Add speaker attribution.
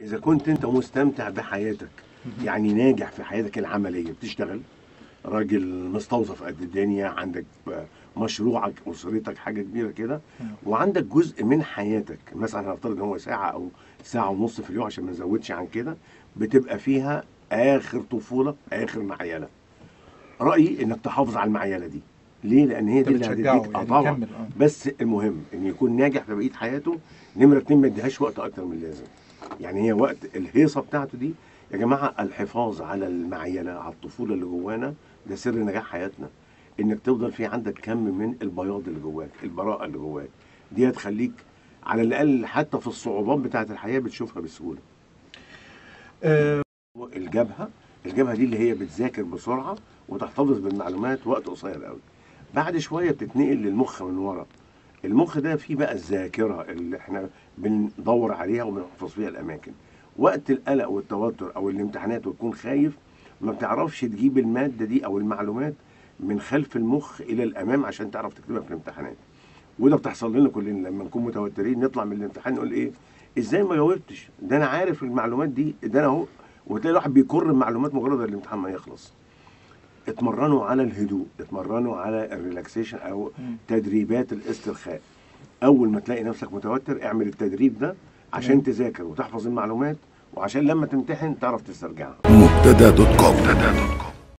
Speaker 1: اذا كنت انت مستمتع بحياتك يعني ناجح في حياتك العمليه بتشتغل راجل مستوظف قد الدنيا عندك مشروعك اسرتك حاجه كبيره كده وعندك جزء من حياتك مثلا هنفترض ان هو ساعه او ساعه ونص في اليوم عشان ما نزودش عن كده بتبقى فيها اخر طفوله اخر معيله رايي انك تحافظ على المعيله دي ليه لان هي
Speaker 2: انت
Speaker 1: دي اللي
Speaker 2: بتشجعه
Speaker 1: هتديك
Speaker 2: يعني
Speaker 1: طبعا
Speaker 2: يكمل اه
Speaker 1: بس المهم ان يكون ناجح في بقيه حياته نمره اتنين ما يديهاش وقت اكتر من اللازم يعني هي وقت الهيصه بتاعته دي يا جماعه الحفاظ على المعيله على الطفوله اللي جوانا ده سر نجاح حياتنا انك تفضل في عندك كم من البياض اللي جواك البراءه اللي جواك دي هتخليك على الاقل حتى في الصعوبات بتاعه الحياه بتشوفها بسهوله
Speaker 2: آه،
Speaker 1: الجبهه الجبهه دي اللي هي بتذاكر بسرعه وتحتفظ بالمعلومات وقت قصير قوي بعد شويه بتتنقل للمخ من ورا المخ ده فيه بقى الذاكره اللي احنا بندور عليها وبنحفظ فيها الاماكن وقت القلق والتوتر او الامتحانات وتكون خايف ما بتعرفش تجيب الماده دي او المعلومات من خلف المخ الى الامام عشان تعرف تكتبها في الامتحانات وده بتحصل لنا كلنا لما نكون متوترين نطلع من الامتحان نقول ايه ازاي ما جاوبتش ده انا عارف المعلومات دي ده انا اهو وتلاقي الواحد بيكر المعلومات مجرد الامتحان ما يخلص اتمرنوا على الهدوء اتمرنوا على الريلاكسيشن او
Speaker 2: مم.
Speaker 1: تدريبات الاسترخاء اول ما تلاقي نفسك متوتر اعمل التدريب ده عشان
Speaker 2: تمام.
Speaker 1: تذاكر وتحفظ المعلومات وعشان لما تمتحن تعرف تسترجعها
Speaker 3: مبتدا دوت كوم